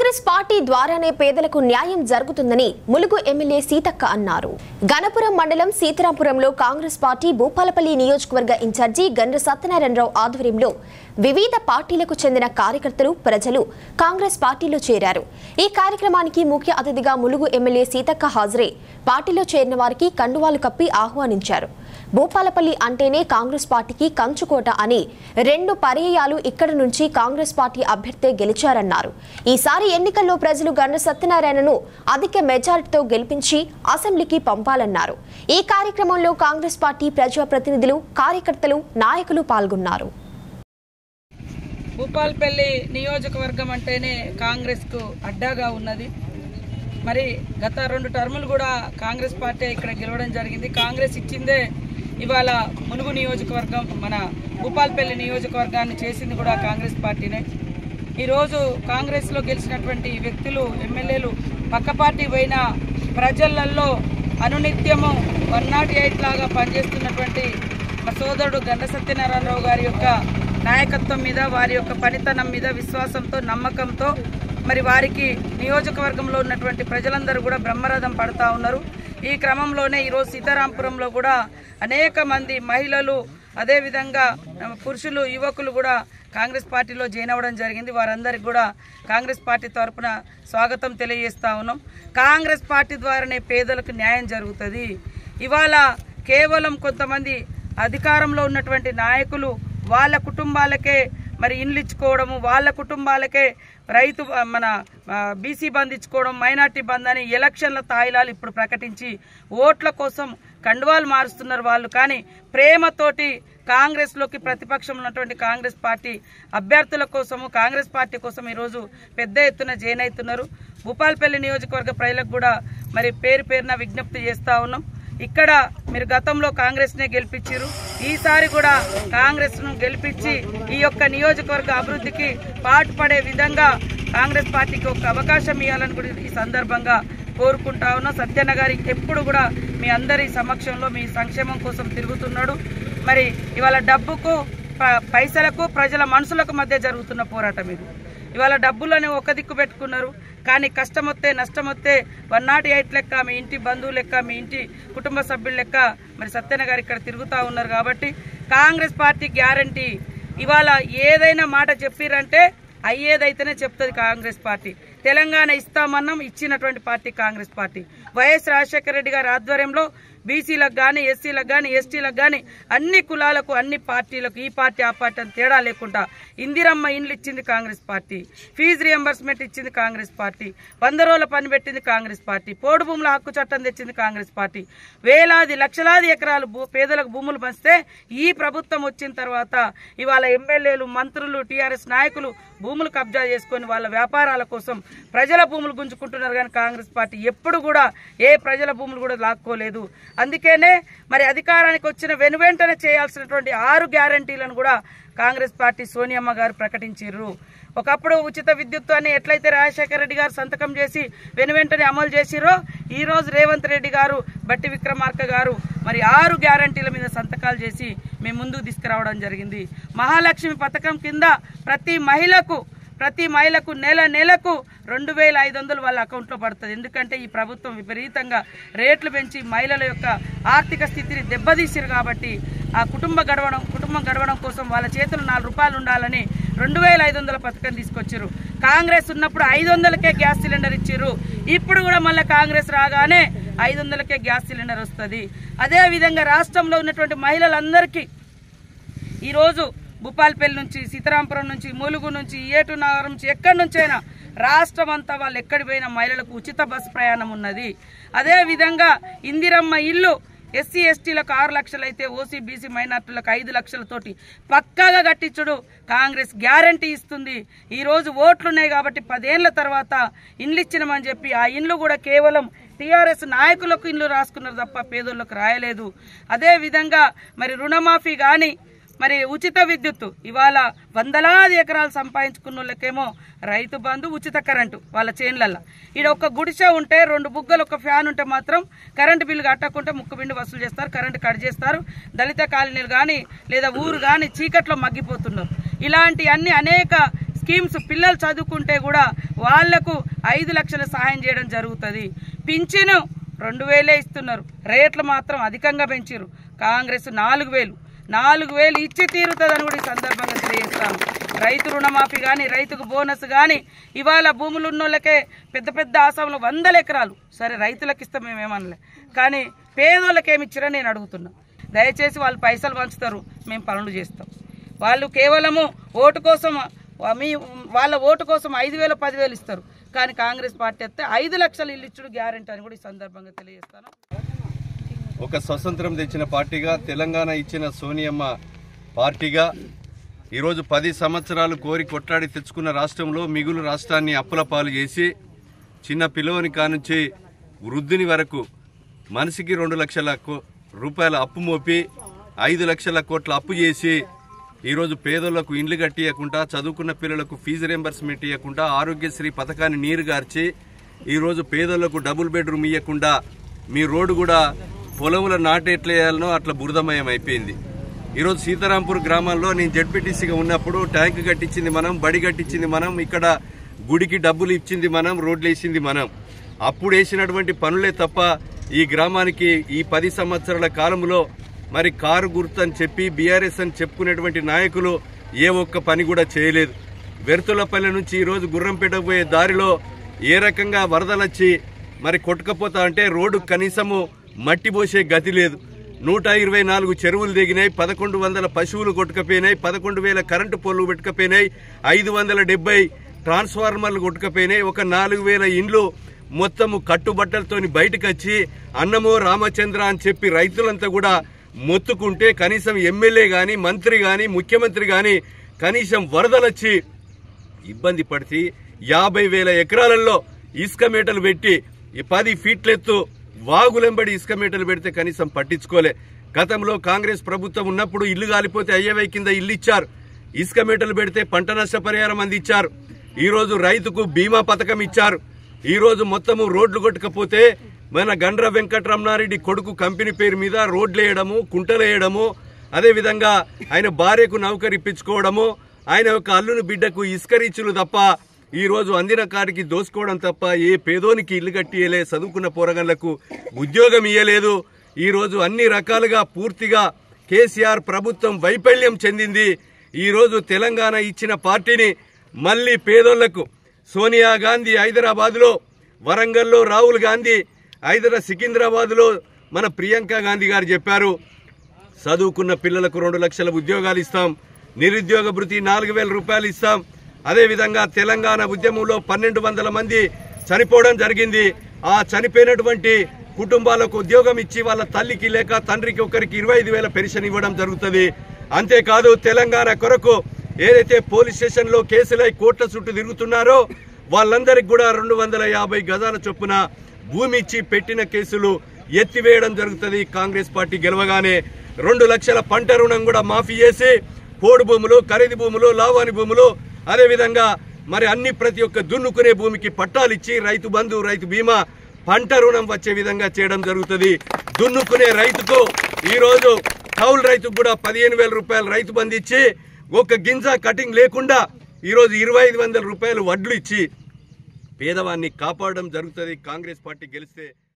Congress party ద్వారానే పేదలకు న్యాయం జరుగుతుందని ములుగు ఎమ్మెల్యే సీతక్క అన్నారు గణపురం మండలం సీతారాంపురంలో కాంగ్రెస్ పార్టీ భూపాలపల్లి నియోజకవర్గ ఇన్ఛార్జి గండ్ర సత్యనారాయణరావు ఆధ్వర్యంలో వివిధ పార్టీలకు చెందిన కార్యకర్తలు ప్రజలు కాంగ్రెస్ పార్టీలో చేరారు ఈ కార్యక్రమానికి ముఖ్య అతిథిగా ములుగు ఎమ్మెల్యే సీతక్క హాజరై పార్టీలో చేరిన వారికి కండువాలు కప్పి ఆహ్వానించారు భూపాలపల్లి అంటేనే కాంగ్రెస్ పార్టీకి కంచుకోట అని రెండు పర్యాయాలు ఇక్కడ నుంచి కాంగ్రెస్ పార్టీ అభ్యర్థి గెలిచారన్నారు ఈసారి ఎన్నికల్లో ప్రజలు గండ్ర సత్యనారాయణను అధిక మెజారిటీతో గెలిపించి అసెంబ్లీకి పంపాలన్నారు ఈ కార్యక్రమంలో కాంగ్రెస్ పార్టీ ప్రజాప్రతినిధులు కార్యకర్తలు నాయకులు పాల్గొన్నారు భూపాల్పల్లి నియోజకవర్గం అంటేనే కాంగ్రెస్కు అడ్డాగా ఉన్నది మరి గత రెండు టర్ములు కూడా కాంగ్రెస్ పార్టీ ఇక్కడ గెలవడం జరిగింది కాంగ్రెస్ ఇచ్చిందే ఇవాళ ములుగు నియోజకవర్గం మన భూపాల్పల్లి నియోజకవర్గాన్ని చేసింది కూడా కాంగ్రెస్ పార్టీనే ఈరోజు కాంగ్రెస్లో గెలిచినటువంటి వ్యక్తులు ఎమ్మెల్యేలు పక్క పార్టీ పోయిన ప్రజలలో అనునిత్యము వన్ నాట్ ఎయిట్ లాగా పనిచేస్తున్నటువంటి మా సోదరుడు గండ సత్యనారాయణరావు గారి యొక్క నాయకత్వం మీద వారి యొక్క పనితనం మీద విశ్వాసంతో నమ్మకంతో మరి వారికి నియోజకవర్గంలో ఉన్నటువంటి ప్రజలందరూ కూడా బ్రహ్మరథం పడతా ఉన్నారు ఈ క్రమంలోనే ఈరోజు సీతారాంపురంలో కూడా అనేక మంది మహిళలు అదేవిధంగా ఆ, పురుషులు యువకులు కూడా కాంగ్రెస్ పార్టీలో జాయిన్ అవ్వడం జరిగింది వారందరికీ కూడా కాంగ్రెస్ పార్టీ తరఫున స్వాగతం తెలియజేస్తా ఉన్నాం కాంగ్రెస్ పార్టీ ద్వారానే పేదలకు న్యాయం జరుగుతుంది ఇవాళ కేవలం కొంతమంది అధికారంలో ఉన్నటువంటి నాయకులు వాళ్ళ కుటుంబాలకే మరి ఇండ్లు ఇచ్చుకోవడము వాళ్ళ కుటుంబాలకే రైతు ఆ, మన బీసీ బంద్ ఇచ్చుకోవడం మైనార్టీ బంద్ అని ఎలక్షన్ల తాయిలాలు ఇప్పుడు ప్రకటించి ఓట్ల కోసం కండువాలు మారుస్తున్నారు వాళ్ళు కానీ ప్రేమతోటి కాంగ్రెస్లోకి ప్రతిపక్షంలో ఉన్నటువంటి కాంగ్రెస్ పార్టీ అభ్యర్థుల కోసము కాంగ్రెస్ పార్టీ కోసం ఈరోజు పెద్ద ఎత్తున జైన్ అవుతున్నారు భూపాల్పల్లి నియోజకవర్గ ప్రజలకు కూడా మరి పేరు పేరున విజ్ఞప్తి చేస్తా ఉన్నాం ఇక్కడ మీరు గతంలో కాంగ్రెస్ నే గెలిపించారు ఈసారి కూడా కాంగ్రెస్ ను గెలిపించి ఈ యొక్క నియోజకవర్గ అభివృద్ధికి పాటుపడే విధంగా కాంగ్రెస్ పార్టీకి ఒక అవకాశం ఇవ్వాలని కూడా ఈ సందర్భంగా కోరుకుంటా ఉన్నా సత్యన్న గారి ఎప్పుడు కూడా మీ అందరి సమక్షంలో మీ సంక్షేమం కోసం తిరుగుతున్నాడు మరి ఇవాళ డబ్బుకు ప- పైసలకు ప్రజల మనసులకు మధ్య జరుగుతున్న పోరాటం ఇది ఇవాళ డబ్బులని ఒక దిక్కు పెట్టుకున్నారు కానీ కష్టం వస్తే నష్టం వస్తే వన్ నాట్ ఎయిట్ లెక్క మీ ఇంటి బంధువు లెక్క మీ ఇంటి కుటుంబ సభ్యుల లెక్క మరి సత్యన గారు ఇక్కడ తిరుగుతూ ఉన్నారు కాబట్టి కాంగ్రెస్ పార్టీ గ్యారంటీ ఇవాళ ఏదైనా మాట చెప్పిరంటే అయ్యేదైతేనే చెప్తుంది కాంగ్రెస్ పార్టీ తెలంగాణ ఇస్తామన్నాం ఇచ్చినటువంటి party Congress party YS Rajasekhara Reddy గారి ఆధ్వర్యంలో బీసీలకు కానీ ఎస్సీలకు కానీ ఎస్టీలకు కానీ అన్ని కులాలకు అన్ని పార్టీలకు ఈ పార్టీ ఆ పార్టీ అని తేడా లేకుండా ఇందిరమ్మ ఇండ్లు ఇచ్చింది కాంగ్రెస్ పార్టీ ఫీజు రియంబర్స్మెంట్ ఇచ్చింది కాంగ్రెస్ పార్టీ వంద రోజుల పని పెట్టింది కాంగ్రెస్ పార్టీ పోడు భూముల హక్కు చట్టం తెచ్చింది కాంగ్రెస్ పార్టీ వేలాది లక్షలాది ఎకరాలు భూ పేదలకు భూములు పంచితే ఈ ప్రభుత్వం వచ్చిన తర్వాత ఇవాళ ఎమ్మెల్యేలు మంత్రులు టీఆర్ఎస్ నాయకులు భూములు కబ్జా చేసుకొని వాళ్ళ వ్యాపారాల కోసం ప్రజల భూములు గుంజుకుంటున్నారు కానీ కాంగ్రెస్ పార్టీ ఎప్పుడు కూడా ఏ ప్రజల భూములు కూడా లాక్కోలేదు అందుకనే మరి అధికారానికి వచ్చిన వెనువెంటనే చేయాల్సినటువంటి ఆరు గ్యారంటీలను కూడా కాంగ్రెస్ పార్టీ సోనియమ్మ గారు ప్రకటించారు ఒకప్పుడు ఉచిత విద్యుత్ అని ఎట్లయితే రాజశేఖర రెడ్డి గారు సంతకం చేసి వెనువెంటనే అమలు చేసిరో ఈ రోజు రేవంత్ రెడ్డి గారు బట్టి విక్రమార్క గారు మరి ఆరు గ్యారంటీల మీద సంతకాలు చేసి మేము ముందుకు తీసుకురావడం జరిగింది మహాలక్ష్మి పథకం కింద ప్రతి మహిళకు ప్రతి మహిళకు నెల నెలకు రెండు వేల ఐదు వందలు వాళ్ళ అకౌంట్లో పడుతుంది ఎందుకంటే ఈ ప్రభుత్వం విపరీతంగా రేట్లు పెంచి మహిళల యొక్క ఆర్థిక స్థితిని దెబ్బతీసిరు కాబట్టి ఆ కుటుంబ గడవడం కుటుంబం గడవడం కోసం వాళ్ళ చేతులు నాలుగు రూపాయలు ఉండాలని రెండు వేల ఐదు వందల పథకం తీసుకొచ్చారు కాంగ్రెస్ ఉన్నప్పుడు ఐదు వందలకే గ్యాస్ సిలిండర్ ఇచ్చారు ఇప్పుడు కూడా మళ్ళీ కాంగ్రెస్ రాగానే ఐదు వందలకే గ్యాస్ సిలిండర్ వస్తుంది అదేవిధంగా రాష్ట్రంలో ఉన్నటువంటి మహిళలందరికీ ఈరోజు భూపాల్పల్లి నుంచి సీతారాంపురం నుంచి ములుగు నుంచి ఏటునగరం నుంచి ఎక్కడి నుంచైనా రాష్ట్రం అంతా వాళ్ళు ఎక్కడి పోయిన మహిళలకు ఉచిత బస్సు ప్రయాణం ఉన్నది అదే విధంగా ఇందిరమ్మ ఇల్లు ఎస్సీ ఎస్టీలకు ఆరు లక్షలైతే ఓసీ బీసీ మైనార్టీలకు ఐదు లక్షలతోటి పక్కాగా కట్టించుడు కాంగ్రెస్ గ్యారంటీ ఇస్తుంది ఈ రోజు ఓట్లున్నాయి కాబట్టి పదేళ్ల తర్వాత ఇండ్లు ఇచ్చినామని చెప్పి ఆ ఇండ్లు కూడా కేవలం టీఆర్ఎస్ నాయకులకు ఇండ్లు రాసుకున్నారు తప్ప పేదోళ్ళకు రాయలేదు అదే విధంగా మరి రుణమాఫీ కానీ మరి ఉచిత విద్యుత్తు ఇవాళ వందలాది ఎకరాలు సంపాదించుకున్న వాళ్ళకేమో రైతు బంధు ఉచిత కరెంటు వాళ్ళ చేన్లల్లో ఈడ ఒక గుడిసె ఉంటే రెండు బుగ్గలు ఒక ఫ్యాన్ ఉంటే మాత్రం కరెంటు బిల్లు కట్టకుంటే ముక్కు బిండి వసూలు చేస్తారు కరెంటు కట్ చేస్తారు దళిత కాలనీలు కానీ లేదా ఊరు కానీ చీకట్లో మగ్గిపోతున్నారు ఇలాంటి అన్ని అనేక స్కీమ్స్ పిల్లలు చదువుకుంటే కూడా వాళ్లకు ఐదు లక్షల సహాయం చేయడం జరుగుతుంది పింఛను రెండు వేలే ఇస్తున్నారు రేట్లు మాత్రం అధికంగా పెంచారు కాంగ్రెస్ నాలుగు వేలు నాలుగు వేలు ఇచ్చి తీరుతుందని కూడా ఈ సందర్భంగా తెలియజేస్తాను రైతు రుణమాఫీ కానీ రైతుకు బోనస్ కానీ ఇవాళ భూములు ఉన్నోళ్ళకే పెద్ద పెద్ద ఆసాములు వందల ఎకరాలు సరే రైతులకు ఇస్తాం మేమేమనలే కానీ పేదోళ్ళకి ఏమి ఇచ్చారని నేను అడుగుతున్నా దయచేసి వాళ్ళు పైసలు పంచుతారు మేము పనులు చేస్తాం వాళ్ళు కేవలము ఓటు కోసం వా- మీ వాళ్ళ ఓటు కోసం ఐదు వేలు పదివేలు ఇస్తారు కానీ కాంగ్రెస్ పార్టీ వస్తే ఐదు లక్షలు ఇల్లు ఇచ్చుడు గ్యారెంటీ అని కూడా ఈ సందర్భంగా తెలియజేస్తాను ఒక స్వతంత్రం తెచ్చిన పార్టీగా తెలంగాణ ఇచ్చిన సోనియమ్మ పార్టీగా ఈరోజు పది సంవత్సరాలు కోరి కొట్లాడి తెచ్చుకున్న రాష్ట్రంలో మిగులు రాష్ట్రాన్ని అప్పుల పాలు చేసి చిన్న పిల్లవని కానుంచి వృద్ధుని వరకు మనిషికి రెండు లక్షల కో- రూపాయల అప్పు మోపి ఐదు లక్షల కోట్ల అప్పు చేసి ఈరోజు పేదలకు ఇండ్లు కట్టియకుండా చదువుకున్న పిల్లలకు ఫీజు రియంబర్స్మెంట్ ఇవ్వకుండా ఆరోగ్యశ్రీ పథకాన్ని నీరు గార్చి ఈరోజు పేదలకు డబుల్ బెడ్రూమ్ ఇవ్వకుండా మీ రోడ్డు కూడా పొలముల నాటెట్లేయాలనో అట్లా బురదమయం అయిపోయింది ఈరోజు సీతారాంపూర్ గ్రామంలో నేను జడ్పీటీసీగా ఉన్నప్పుడు ట్యాంక్ కట్టించింది మనం బడి కట్టించింది మనం ఇక్కడ గుడికి డబ్బులు ఇచ్చింది మనం రోడ్లు వేసింది మనం అప్పుడు వేసినటువంటి పనులే తప్ప ఈ గ్రామానికి ఈ పది సంవత్సరాల కాలంలో మరి కారు గుర్తు అని చెప్పి బీఆర్ఎస్ అని చెప్పుకునేటువంటి నాయకులు ఏ ఒక్క పని కూడా చేయలేదు వెరుతులపల్లి నుంచి ఈరోజు గుర్రంపేట పోయే దారిలో ఏ రకంగా వరదలొచ్చి మరి కొట్టుకపోతా అంటే రోడ్డు కనీసము మట్టి పోసే గతి లేదు నూట ఇరవై నాలుగు చెరువులు దిగినాయి పదకొండు వందల పశువులు కొట్టుకపోయినాయి పదకొండు వేల కరెంటు పోల్లు పెట్టుకపోయినాయి ఐదు వందల డెబ్బై ట్రాన్స్ఫార్మర్లు కొట్టుకపోయినాయి ఒక నాలుగు వేల ఇండ్లు మొత్తము కట్టుబట్టలతోని బయటకు వచ్చి అన్నమో రామచంద్ర అని చెప్పి రైతులంతా కూడా మొత్తుకుంటే కనీసం ఎమ్మెల్యే గాని మంత్రి గాని ముఖ్యమంత్రి గాని కనీసం వరదలొచ్చి ఇబ్బంది పడితే యాభై వేల ఎకరాలలో ఇసుక మేటలు పెట్టి ఈ పది ఫీట్లెత్తు వాగులెంబడి ఇసుక మేటలు పెడితే కనీసం పట్టించుకోలే గతంలో కాంగ్రెస్ ప్రభుత్వం ఉన్నప్పుడు ఇల్లు కాలిపోతే అయ్యవై కింద ఇల్లు ఇచ్చారు ఇసుక మేటలు పెడితే పంట నష్ట పరిహారం అందించారు ఈ రోజు రైతుకు బీమా పథకం ఇచ్చారు ఈ రోజు మొత్తము రోడ్లు కొట్టకపోతే మన గండ్ర వెంకటరమణారెడ్డి కొడుకు కంపెనీ పేరు మీద రోడ్లు వేయడము కుంటలు వేయడము అదేవిధంగా ఆయన భార్యకు నౌకరు ఇప్పించుకోవడము ఆయన యొక్క అల్లుని బిడ్డకు ఇసుకరీచులు తప్ప ఈ రోజు అందిన కాడికి దోసుకోవడం తప్ప ఏ పేదోనికి ఇల్లు కట్టియలే చదువుకున్న పోరగన్లకు ఉద్యోగం ఇయ్యలేదు ఈ రోజు అన్ని రకాలుగా పూర్తిగా కేసీఆర్ ప్రభుత్వం వైఫల్యం చెందింది ఈ రోజు తెలంగాణ ఇచ్చిన పార్టీని మళ్ళీ పేదోళ్లకు సోనియా గాంధీ హైదరాబాద్ లో వరంగల్లో రాహుల్ గాంధీ హైదరా సికింద్రాబాద్ లో మన ప్రియాంక గాంధీ గారు చెప్పారు చదువుకున్న పిల్లలకు రెండు లక్షల ఉద్యోగాలు ఇస్తాం నిరుద్యోగ భృతి నాలుగు వేల రూపాయలు ఇస్తాం అదేవిధంగా తెలంగాణ ఉద్యమంలో పన్నెండు వందల మంది చనిపోవడం జరిగింది ఆ చనిపోయినటువంటి కుటుంబాలకు ఉద్యోగం ఇచ్చి వాళ్ళ తల్లికి లేక తండ్రికి ఒకరికి ఇరవై ఐదు వేల పెన్షన్ ఇవ్వడం జరుగుతుంది అంతేకాదు తెలంగాణ కొరకు ఏదైతే పోలీస్ స్టేషన్ లో కేసులై కోట్ల చుట్టూ తిరుగుతున్నారో వాళ్ళందరికి కూడా రెండు వందల యాభై గజాల చొప్పున భూమి ఇచ్చి పెట్టిన కేసులు ఎత్తివేయడం జరుగుతుంది కాంగ్రెస్ పార్టీ గెలవగానే రెండు లక్షల పంట రుణం కూడా మాఫీ చేసి పోడు భూములు ఖరీదు భూములు లావాని భూములు అదేవిధంగా మరి అన్ని ప్రతి ఒక్క దున్నుకునే భూమికి పట్టాలు ఇచ్చి రైతు బంధు రైతు బీమా పంట రుణం వచ్చే విధంగా చేయడం జరుగుతుంది దున్నుకునే రైతుకు ఈ రోజు కౌలు రైతుకు కూడా పదిహేను వేల రూపాయలు రైతు బంధు ఇచ్చి ఒక గింజ కటింగ్ లేకుండా ఈ రోజు ఇరవై ఐదు వందల రూపాయలు వడ్లు ఇచ్చి పేదవాన్ని కాపాడడం జరుగుతుంది కాంగ్రెస్ పార్టీ గెలిస్తే